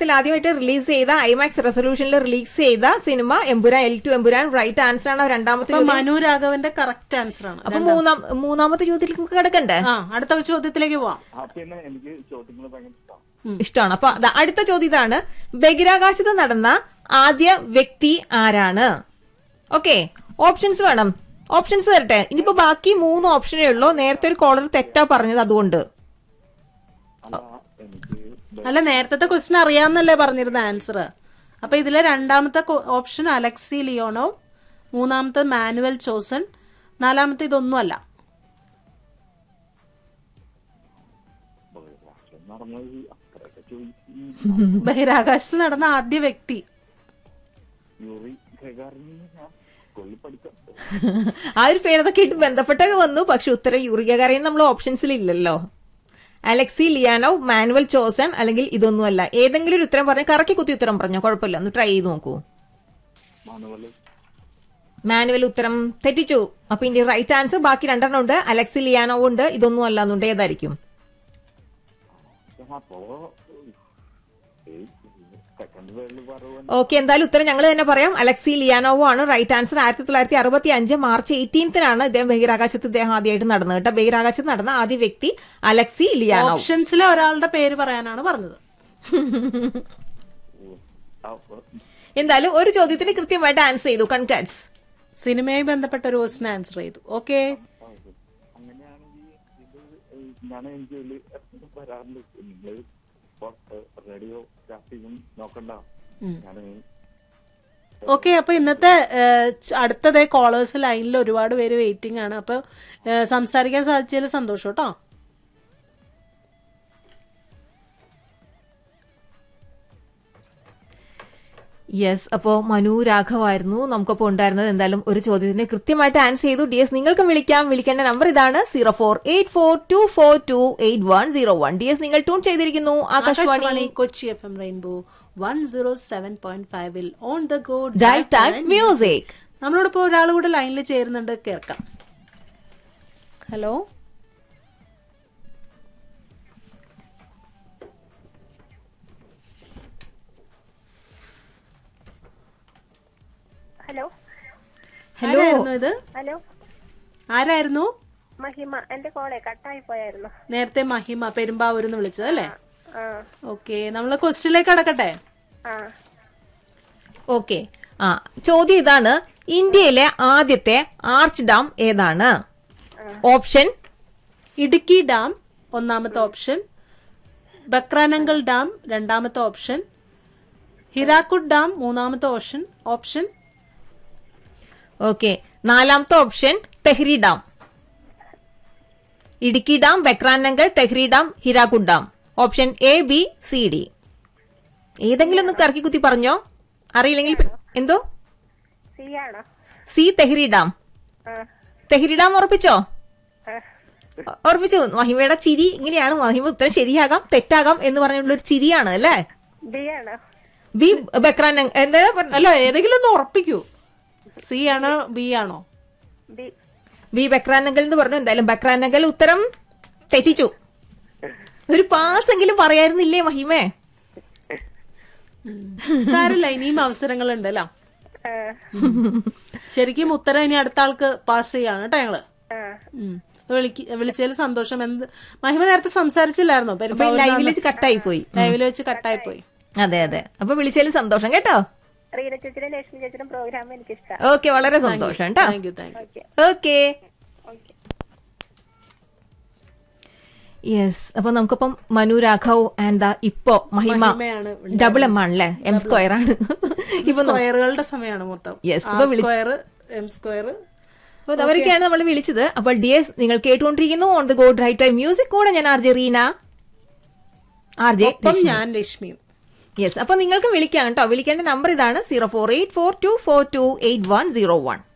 മലയാളത്തിൽ ആദ്യമായിട്ട് റിലീസ് ചെയ്ത ഐമാക്സ് റെസൊല്യൂഷനിൽ റിലീസ് ചെയ്ത സിനിമ Empuraan L two Empuraan right answer ആണ് രണ്ടാമത്തെ അപ്പൊ ചോദ്യം മനു രാഘവന്റെ കറക്റ്റ് ആൻസർ ആണ് അപ്പൊ മൂന്നാം മൂന്നാമത്തെ ചോദ്യത്തിലേക്ക് നമുക്ക് കിടക്കണ്ടേ ആ അടുത്ത ചോദ്യത്തിലേക്ക് പോവാം ആ പിന്നെ എനിക്ക് ചോദ്യങ്ങൾ ഭയങ്കര ഇഷ്ടമാണ് ഇഷ്ടമാണ് അപ്പൊ ദാ അടുത്ത ചോദ്യം ഇതാണ് ബഹിരാകാശത്ത് നടന്ന ആദ്യ വ്യക്തി ആരാണ് ഓക്കെ ഓപ്ഷൻസ് വേണം ഓപ്ഷൻസ് തരട്ടെ ഇനിയിപ്പോ ബാക്കി മൂന്ന് ഓപ്ഷനേ ഉള്ളൂ നേരത്തെ ഒരു കോളർ തെറ്റാ പറഞ്ഞത് അതുകൊണ്ട് അല്ല എനിക്ക് അല്ല നേരത്തെ ക്വസ്റ്റ്യൻ അറിയാന്നല്ലേ പറഞ്ഞിരുന്ന ആൻസർ അപ്പൊ ഇതിലെ രണ്ടാമത്തെ ഓപ്ഷൻ അലക്സി ലിയോണോ മൂന്നാമത്തെ മാനുവൽ ചോസൺ നാലാമത്തെ ഇതൊന്നുമല്ല ബഹിരാകാശം നടന്നത് അത്രയൊക്കെ ചോദിച്ചു ബഹിരാകാശത്ത് നടന്ന ആദ്യ വ്യക്തി യൂറി ഗഗാറിന് ഞാൻ സ്കൂളിൽ പഠിക്കാം ആ ഒരു പേരതൊക്കെ ആയിട്ട് ബന്ധപ്പെട്ടൊക്കെ വന്നു പക്ഷെ ഉത്തരം യൂറികകാരൻ നമ്മൾ ഓപ്ഷൻസിൽ ഇല്ലല്ലോ അലക്സി ലിയാനോ മാനുവൽ ചോസൻ അല്ലെങ്കിൽ ഇതൊന്നുമല്ല ഏതെങ്കിലും ഒരു ഉത്തരം പറഞ്ഞ് കറക്കി കുത്തി ഉത്തരം പറഞ്ഞോ കുഴപ്പമില്ല ഒന്ന് ട്രൈ ചെയ്ത് നോക്കൂ മാനുവല് മാനുവൽ ഉത്തരം തെറ്റിച്ചു അപ്പൊ ഇനി റൈറ്റ് ആൻസർ ബാക്കി രണ്ടെണ്ണം ഉണ്ട് അലക്സി ലിയാനോ ഉണ്ട് ഇതൊന്നും അല്ല എന്നുണ്ട് ഏതായിരിക്കും അപ്പോ സെക്കൻഡ് വേൾഡ് പറയുവാൻ ഓക്കെ എന്തായാലും ഉത്തരം ഞങ്ങൾ തന്നെ പറയാം അലക്സി ലിയാനോവോ ആണ് റൈറ്റ് ആൻസർ ആയിരത്തി തൊള്ളായിരത്തി അറുപത്തി അഞ്ച് മാർച്ച് എയ്റ്റീൻത്തിനാണ് ഇദ്ദേഹം ബഹിരാകാശത്ത് ഇദ്ദേഹം ആദ്യമായിട്ട് നടന്നത് കേട്ടോ ബഹിരാകാശത്ത് നടന്ന ആദ്യ വ്യക്തി അലക്സി ലിയാനോ ഓപ്ഷൻസിലെ ഒരാളുടെ പേര് പറയാനാണ് പറഞ്ഞത് അപ്പൊ എന്തായാലും ഒരു ചോദ്യത്തിന് കൃത്യമായിട്ട് ആൻസർ ചെയ്തു കൺഗ്രാറ്റ്സ് സിനിമയുമായി ബന്ധപ്പെട്ട ഒരു ക്വസ്റ്റിന് ആൻസർ ചെയ്തു ഓക്കെ അങ്ങനെയാണെങ്കിൽ ഇത് ഞാൻ എനിക്ക് ഇതില് വരാറുണ്ട് നിങ്ങൾ റേഡിയോ സ്റ്റാഫിങ്ങും നോക്കണ്ട ഞാൻ ഓക്കെ അപ്പൊ ഇന്നത്തെ ഏഹ്, ച- അടുത്തതേ കോളേഴ്സ് ലൈനിൽ ഒരുപാട് പേര് വെയിറ്റിംഗ് ആണ് അപ്പൊ ഏഹ്, സംസാരിക്കാൻ സാധിച്ചതിൽ സന്തോഷം കേട്ടോ യെസ് അപ്പോ മനു രാഘവായിരുന്നു നമുക്കൊപ്പം ഉണ്ടായിരുന്നത് എന്തായാലും ഒരു ചോദ്യത്തിന് കൃത്യമായിട്ട് ആൻസർ ചെയ്തു ഡി എസ് നിങ്ങൾക്കും വിളിക്കാം വിളിക്കേണ്ട നമ്പർ ഇതാണ് zero four eight four two four two eight one zero one D S നിങ്ങൾ ട്യൂൺ ചെയ്തിരിക്കുന്നു Akashvani Akashvani Kochi F M rainbow one zero seven point ഫൈവിൽ on the go drive time music നമ്മളോടൊപ്പം ഒരാൾ കൂടെ ലൈനിൽ ചേരുന്നുണ്ട് കേൾക്കാം ഹലോ ഹലോ ഹലോ ആരായിരുന്നു ഇത് ഹലോ ആരായിരുന്നു മഹിമ എന്റെ കോളെ കട്ടായി പോയായിരുന്നു നേരത്തെ മഹിമ പെരുമ്പാവൂരിന്ന് വിളിച്ചത് അല്ലേ ആ ഓക്കെ നമ്മള് ക്വസ്റ്റ്യനിലേക്ക് കടക്കട്ടെ ആ ഓക്കെ ആ ചോദ്യം ഇതാണ് ഇന്ത്യയിലെ ആദ്യത്തെ ആർച്ച് ഡാം ഏതാണ് ഓപ്ഷൻ ഇടുക്കി ഡാം ഒന്നാമത്തെ ഓപ്ഷൻ ബക്രാനങ്കൽ ഡാം രണ്ടാമത്തെ ഓപ്ഷൻ ഹിരാക്കുഡ് ഡാം മൂന്നാമത്തെ ഓപ്ഷൻ ഓപ്ഷൻ ഓക്കെ നാലാമത്തെ option Tehri dam Idukki dam Bhakra Nangal Tehri dam Hirakud dam option A B C D ഏതെങ്കിലും ഒന്ന് കറക്കി കുത്തി പറഞ്ഞോ അറിയില്ലെങ്കിൽ പി- എന്തോ സി ആണോ സി തെഹ്രി ഡാം ആ തെഹ്രി ഡാം ഉറപ്പിച്ചോ ആ ഉ- ഉറപ്പിച്ചു മഹിമയുടെ ചിരി ഇങ്ങനെയാണ് മഹിമ ഉത്തരം ശരിയാകാം തെറ്റാകാം എന്ന് പറഞ്ഞുള്ള ഒരു ചിരിയാണ് അല്ലേ ബി ആണോ ബി ബക്രാനങ് എന്താ പറഞ്ഞ- അല്ല ഏതെങ്കിലും ഒന്ന് ഉറപ്പിക്കൂ സി ആണോ ബി ആണോ ബി ബി ബക്രാനങ്കൽ എന്ന് പറഞ്ഞു എന്തായാലും ബക്രാനങ്കൽ ഉത്തരം തെറ്റിച്ചു ഒരു പാസ് എങ്കിലും പറയായിരുന്നില്ലേ മഹിമേ സാരല്ല ഇനിയും അവസരങ്ങളുണ്ട് അല്ല ആ ശരിക്കും ഉത്തരം ഇനി അടുത്ത ആൾക്ക് പാസ് ചെയ്യാണ് കേട്ടോ ഞങ്ങള് ആ ഉം. വിളിക്ക് വിളിച്ചതിൽ സന്തോഷം എന്ത് മഹിമ നേരത്തെ സംസാരിച്ചില്ലായിരുന്നോ അപ്പൊ ലൈവിൽ വെച്ച് കട്ടായി പോയി ലൈവിൽ വെച്ച് കട്ടായി പോയി അതെ അതെ അപ്പൊ വിളിച്ചതിൽ സന്തോഷം കേട്ടോ റീന ചേച്ചിയുടെ ലക്ഷ്മി ചേച്ചിയുടെ പ്രോഗ്രാം എനിക്ക് ഇഷ്ടം ഓക്കെ വളരെ സന്തോഷം കേട്ടോ thank you thank you okay okay okay yes അപ്പൊ നമുക്കിപ്പം മനു രാഘവ് ആൻഡ് ദ ഇപ്പോ മഹിമ മഹിമയാണ് ഡബിൾ എം ആണല്ലേ എം സ്ക്വയർ ആണ് ഇപ്പൊ നോ- സ്ക്വയറുകളുടെ സമയമാണ് മൊത്തം Yes, ആ ഇപ്പൊ വിളി- സ്ക്വയർ എം സ്ക്വയർ അപ്പൊ അവരൊക്കെയാണ് നമ്മൾ വിളിച്ചത് അപ്പോൾ ഡി എസ് നിങ്ങൾ കേട്ടുകൊണ്ടിരിക്കുന്നു on the go drive time music കൂടെ ഞാൻ R J Reena R J ഒപ്പം ഞാൻ രശ്മിയും യെസ് അപ്പൊ നിങ്ങൾക്ക് വിളിക്കാം കേട്ടോ വിളിക്കേണ്ട നമ്പർ ഇതാണ് zero four eight four two four two eight one zero one